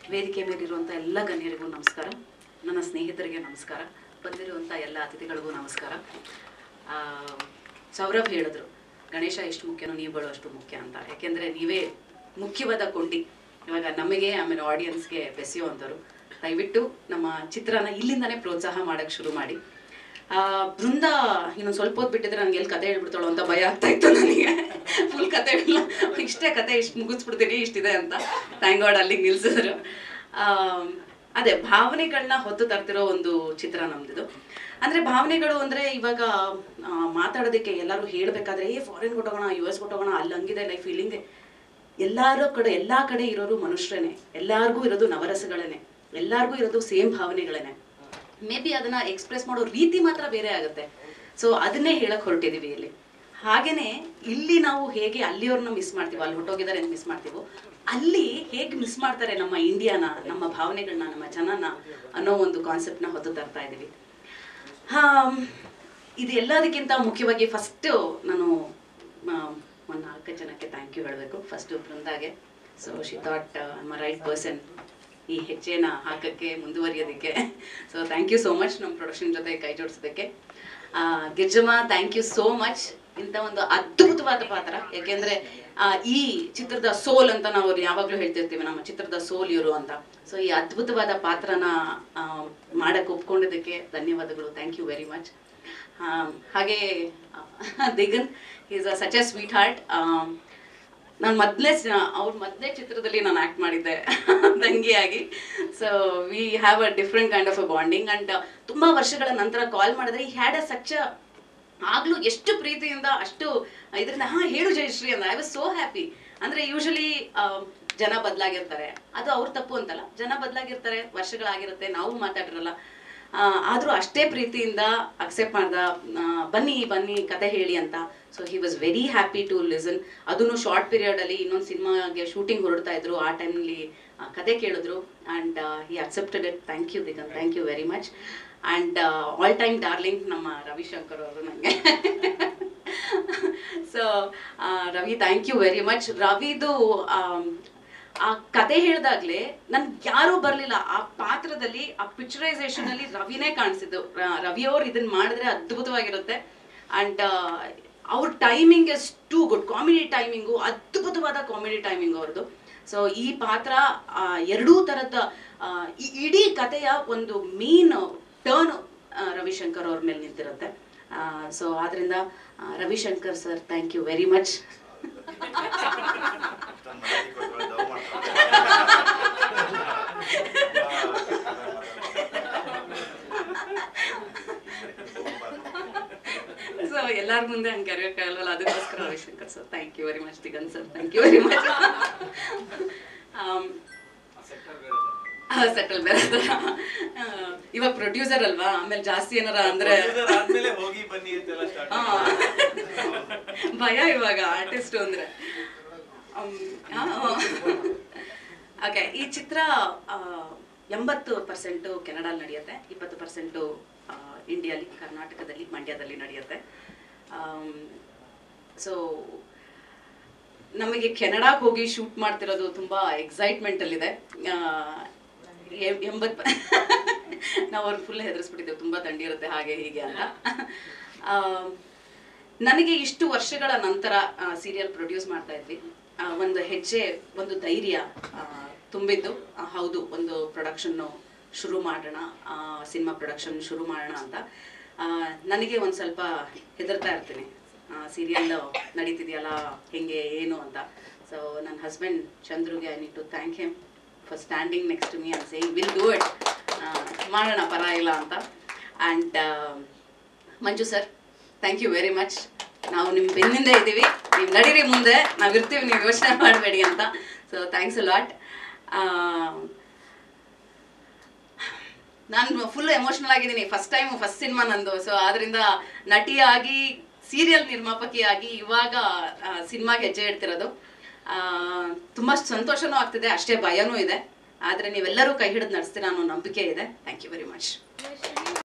ವೇದಿಕೆ ಮೇಲಿರುವಂಥ ಎಲ್ಲ ಗಣ್ಯರಿಗೂ ನಮಸ್ಕಾರ ನನ್ನ ಸ್ನೇಹಿತರಿಗೆ ನಮಸ್ಕಾರ ಬಂದಿರುವಂಥ ಎಲ್ಲ ಅತಿಥಿಗಳಿಗೂ ನಮಸ್ಕಾರ ಆ, ಸೌರಭ್ ಹೇಳಿದ್ರು ಗಣೇಶ ಎಷ್ಟು ಮುಖ್ಯನೋ ನೀವುಗಳು ಅಷ್ಟು ಮುಖ್ಯ ಅಂತ ಯಾಕೆಂದರೆ ನೀವೇ ಮುಖ್ಯವಾದ ಕೊಂಡಿ ಇವಾಗ ನಮಗೆ ಆಮೇಲೆ ಆಡಿಯನ್ಸ್ಗೆ ಬೆಸೆಯುವಂಥವ್ರು ದಯವಿಟ್ಟು ನಮ್ಮ ಚಿತ್ರನ ಇಲ್ಲಿಂದನೇ ಪ್ರೋತ್ಸಾಹ ಮಾಡೋಕ್ಕೆ ಶುರು ಮಾಡಿ ಆ, ಬೃಂದ ಇನ್ನೊಂದು ಸ್ವಲ್ಪ ಹೊತ್ತು ಬಿಟ್ಟಿದ್ರೆ ನನಗೆ ಎಲ್ಲಿ ಕತೆ ಹೇಳ್ಬಿಡ್ತಾಳೋ ಅಂತ ಭಯ ಆಗ್ತಾ ಇತ್ತು ನನಗೆ ಫುಲ್ ಕತೆ ಇಲ್ಲ ಇಷ್ಟೇ ಕತೆ ಇಷ್ಟು ಮುಗಿಸ್ಬಿಡ್ತೀನಿ ಇಷ್ಟಿದೆ ಅಂತ ಥ್ಯಾಂಕ್ ಗಾಡ್ ಅಲ್ಲಿಗೆ ನಿಲ್ಸಿದ್ರು ಆ, ಅದೇ ಭಾವನೆಗಳನ್ನ ಹೊತ್ತು ತರ್ತಿರೋ ಒಂದು ಚಿತ್ರ ನಮ್ದಿದು ಅಂದ್ರೆ ಭಾವನೆಗಳು ಅಂದ್ರೆ ಇವಾಗ ಆ, ಮಾತಾಡೋದಕ್ಕೆ ಎಲ್ಲರೂ ಹೇಳ್ಬೇಕಾದ್ರೆ ಏ ಫಾರಿನ್ ಕೊಟ್ಟೋಗೋಣ ಯು ಎಸ್ ಕೊಟ್ಟೋಗೋಣ ಅಲ್ಲಿ ಹಂಗಿದೆ ಲೈಫ್ ಇಲ್ಲಿಂಗೆ ಎಲ್ಲಾರ ಕಡೆ ಎಲ್ಲಾ ಕಡೆ ಇರೋರು ಮನುಷ್ಯರೇನೆ ಎಲ್ಲಾರ್ಗೂ ಇರೋದು ನವರಸಗಳೇನೆ ಎಲ್ಲಾರ್ಗೂ ಇರೋದು ಸೇಮ್ ಭಾವನೆಗಳೇನೆ ಮೇ ಬಿ ಅದನ್ನ ಎಕ್ಸ್ಪ್ರೆಸ್ ಮಾಡೋ ರೀತಿ ಮಾತ್ರ ಬೇರೆ ಆಗುತ್ತೆ ಸೊ ಅದನ್ನೇ ಹೇಳಕ್ ಹೊರಟಿದೀವಿ ಇಲ್ಲಿ ಹಾಗೇನೆ ಇಲ್ಲಿ ನಾವು ಹೇಗೆ ಅಲ್ಲಿಯವ್ರನ್ನ ಮಿಸ್ ಮಾಡ್ತೀವೋ ಅಲ್ಲಿ ಹೊಟ್ಟೋಗಿದ್ದಾರೆ ಅಂತ ಮಿಸ್ ಮಾಡ್ತೀವೋ ಅಲ್ಲಿ ಹೇಗೆ ಮಿಸ್ ಮಾಡ್ತಾರೆ ನಮ್ಮ ಇಂಡಿಯಾನ ನಮ್ಮ ಭಾವನೆಗಳನ್ನ ನಮ್ಮ ಜನನ ಅನ್ನೋ ಒಂದು ಕಾನ್ಸೆಪ್ಟ್ನ ಹೊತ್ತು ತರ್ತಾ ಇದೀವಿ ಹಾ ಇದು ಎಲ್ಲದಕ್ಕಿಂತ ಮುಖ್ಯವಾಗಿ ಫಸ್ಟ್ ನಾನು ಮ- ಒಂದು ನಾಲ್ಕು ಜನಕ್ಕೆ ಥ್ಯಾಂಕ್ ಯು ಹೇಳಬೇಕು ಫಸ್ಟ್ ಬೃಂದಾಗೆ ಸೊ ಶಿ ಥಾಟ್ ಮ ರೈಟ್ ಪರ್ಸನ್ ಈ ಹೆಜ್ಜೆನ ಹಾಕಕ್ಕೆ ಮುಂದುವರಿಯೋದಕ್ಕೆ so thank you so much ನಮ್ಮ ಪ್ರೊಡಕ್ಷನ್ ಜೊತೆ ಕೈ ಜೋಡಿಸೋದಕ್ಕೆ Girjamma thank you so much ಇಂಥ ಒಂದು ಅದ್ಭುತವಾದ ಪಾತ್ರ ಯಾಕೆಂದ್ರೆ ಆ, ಈ ಚಿತ್ರದ ಸೋಲ್ ಅಂತ ನಾವು ಯಾವಾಗಲೂ ಹೇಳ್ತಿರ್ತೀವಿ ನಮ್ಮ ಚಿತ್ರದ ಸೋಲ್ ಇವರು ಅಂತ ಸೊ ಈ ಅದ್ಭುತವಾದ ಪಾತ್ರನ ಆ, ಮಾಡಕ್ ಒಪ್ಕೊಂಡಿದ್ದಕ್ಕೆ ಧನ್ಯವಾದಗಳು ಥ್ಯಾಂಕ್ ಯು ವೆರಿ ಮಚ್ ಹಾಗೆ ಆ, Diganth is a such a sweetheart ನಾನು ಮೊದಲೇ ಅವ್ರ ಮೊದಲೇ ಚಿತ್ರದಲ್ಲಿ ನಾನು ಆ್ಯಕ್ಟ್ ಮಾಡಿದ್ದೆ ತಂಗಿಯಾಗಿ so we have a different kind of a bonding and ತುಂಬ ವರ್ಷಗಳ ನಂತರ ಕಾಲ್ ಮಾಡಿದ್ರೆ ಈ ಹ್ಯಾಡ್ ಅ ಸಚ್ ಆಗ್ಲೂ ಎಷ್ಟು ಪ್ರೀತಿಯಿಂದ ಅಷ್ಟು ಇದರಿಂದ ಹಾ ಹೇಳು ಜಯಶ್ರೀ ಅಂತ ಐ ವಾಸ್ ಸೋ ಹ್ಯಾಪಿ ಅಂದ್ರೆ ಯೂಶಲಿ ಜನ ಬದಲಾಗಿರ್ತಾರೆ ಅದು ಅವ್ರ ತಪ್ಪು ಅಂತಲ್ಲ ಜನ ಬದಲಾಗಿರ್ತಾರೆ ವರ್ಷಗಳಾಗಿರುತ್ತೆ ನಾವು ಮಾತಾಡಿರಲ್ಲ ಆದರೂ ಅಷ್ಟೇ ಪ್ರೀತಿಯಿಂದ ಅಕ್ಸೆಪ್ಟ್ ಮಾಡ್ದ ಆ, ಬನ್ನಿ ಬನ್ನಿ ಕತೆ ಹೇಳಿ ಅಂತ so he was very happy to listen ಅದನ್ನು ಶಾರ್ಟ್ ಪೀರಿಯಡ್ ಅಲ್ಲಿ ಇನ್ನೊಂದು ಸಿನಿಮಾಗೆ ಶೂಟಿಂಗ್ ಹೊರಡ್ತಾ ಇದ್ರು ಆ ಟೈಮ್ಲಿ ಕತೆ ಕೇಳಿದ್ರು and he accepted it thank you Diganth thank you very much and all time darling ನಮ್ಮ ರವಿಶಂಕರ್ ಅವರು ನನಗೆ so Ravi thank you very much ರವಿದು ಆಮ್, ಆ ಕತೆ ಹೇಳ್ದಾಗ್ಲೇ ನನ್ಗೆ ಯಾರೂ ಬರಲಿಲ್ಲ ಆ ಪಾತ್ರದಲ್ಲಿ ಆ ಪಿಕ್ಚರೈಸೇಷನ್ ಅಲ್ಲಿ ರವಿನೇ ಕಾಣಿಸಿದ್ದು ರವಿ ಅವ್ರು ಇದನ್ನ ಮಾಡಿದ್ರೆ ಅದ್ಭುತವಾಗಿರುತ್ತೆ ಅಂಡ್ ಅವ್ರ timing is too good comedy timing ಅದ್ಭುತವಾದ ಕಾಮಿಡಿ ಟೈಮಿಂಗ್ ಅವ್ರದ್ದು ಸೊ ಈ ಪಾತ್ರ ಆ, ಎರಡೂ ಥರದ ಆ, ಈ ಇಡೀ ಕಥೆಯ ಒಂದು ಮೇನ್ ಟರ್ನ್ ರವಿಶಂಕರ್ ಅವ್ರ ಮೇಲೆ ನಿಂತಿರುತ್ತೆ ಸೊ ಆದ್ರಿಂದ ಆ, Ravishankar sir thank you very much so ಎಲ್ಲಾರ ಮುಂದೆ ಹಂಗೆ ಕರೆಯೋಕ್ಕಾಗಲ್ವಲ್ಲ ಅದಕ್ಕೋಸ್ಕರ Ravishankar sir thank you very much Diganth sir thank you very much settle ಬೇರೆ ಥರ. ಆ, ಇವಾಗ ಪ್ರೊಡ್ಯೂಸರ್ ಅಲ್ವಾ ಆಮೇಲೆ ಜಾಸ್ತಿ ಏನಾರ ಅಂದ್ರೆ ಆದ್ಮೇಲೆ ಹೋಗಿ ಬನ್ನಿ ಅಂತೆಲ್ಲ ಸ್ಟಾರ್ಟ್ ಆ, ಭಯ ಇವಾಗ ಆರ್ಟಿಸ್ಟ್ ಅಂದ್ರೆ ಓಕೆ ಈ ಚಿತ್ರ ಆ, ಎಂಬತ್ತು ಪರ್ಸೆಂಟು ಕೆನಡಾಲ್ ನಡೆಯುತ್ತೆ ಇಪ್ಪತ್ತು ಪರ್ಸೆಂಟು ಇಂಡಿಯಾಲಿ ಕರ್ನಾಟಕದಲ್ಲಿ ಮಂಡ್ಯದಲ್ಲಿ ನಡೆಯುತ್ತೆ ಸೊ ನಮಗೆ ಕೆನಡಾಗೆ ಹೋಗಿ ಶೂಟ್ ಮಾಡ್ತಿರೋದು ತುಂಬ ಎಕ್ಸೈಟ್ಮೆಂಟಲ್ಲಿದೆ ಎಂಬತ್ತು ನಾವು ಅವ್ರಿಗೆ ಫುಲ್ ಹೆದರ್ಸ್ಬಿಟ್ಟಿದ್ದೇವೆ ತುಂಬ ಥಂಡಿ ಇರುತ್ತೆ ಹಾಗೆ ಹೀಗೆ ಅಂತ ಆ, ನನಗೆ ಇಷ್ಟು ವರ್ಷಗಳ ನಂತರ ಸೀರಿಯಲ್ ಪ್ರೊಡ್ಯೂಸ್ ಮಾಡ್ತಾ ಇದ್ವಿ ಆ, ಒಂದು ಹೆಜ್ಜೆ ಒಂದು ಧೈರ್ಯ ಆ, ತುಂಬಿದ್ದು ಆ, ಹೌದು ಒಂದು ಪ್ರೊಡಕ್ಷನ್ನು ಶುರು ಮಾಡೋಣ ಸಿನಿಮಾ ಪ್ರೊಡಕ್ಷನ್ ಶುರು ಮಾಡೋಣ ಅಂತ ಆ, ನನಗೆ ಒಂದು ಸ್ವಲ್ಪ ಹೆದರ್ತಾ ಇರ್ತೀನಿ ಸೀರಿಯಲ್ ನಡೀತಿದೆಯಲ್ಲ ಹೆಂಗೆ ಏನು ಅಂತ ಸೊ ನನ್ನ ಹಸ್ಬೆಂಡ್ ಚಂದ್ರುಗೆ I need to thank him for standing next to me and saying will do it ಮಾಡೋಣ ಪರ ಇಲ್ಲ ಅಂತ and Manju sir thank you very much ನಾವು ನಿಮ್ಮ ಬೆನ್ನಿಂದ ಇದ್ದೀವಿ ನೀವು ನಡೀರಿ ಮುಂದೆ ನಾವು ಇರ್ತೀವಿ ನೀವು ಯೋಚನೆ ಮಾಡಬೇಡಿ ಅಂತ ಸೊ ಥ್ಯಾಂಕ್ಸ್ ಅ ಲಾಟ್ ನಾನು ಫುಲ್ ಎಮೋಷನಲ್ ಆಗಿದ್ದೀನಿ ಫಸ್ಟ್ ಟೈಮ್ ಫಸ್ಟ್ ಸಿನಿಮಾ ನಂದು ಸೊ ಆದ್ರಿಂದ ನಟಿಯಾಗಿ ಸೀರಿಯಲ್ ನಿರ್ಮಾಪಕಿಯಾಗಿ ಇವಾಗ ಸಿನಿಮಾಗೆ ಹೆಜ್ಜೆ ಇಡ್ತಿರೋದು ಆ, ತುಂಬಾ ಸಂತೋಷನೂ ಆಗ್ತಿದೆ ಅಷ್ಟೇ ಭಯನೂ ಇದೆ ಆದರೆ ನೀವೆಲ್ಲರೂ ಕೈ ಹಿಡಿದು ನಡೆಸ್ತೀರಾ ಅನ್ನೋ ನಂಬಿಕೆ ಇದೆ ಥ್ಯಾಂಕ್ ಯು ವೆರಿ ಮಚ್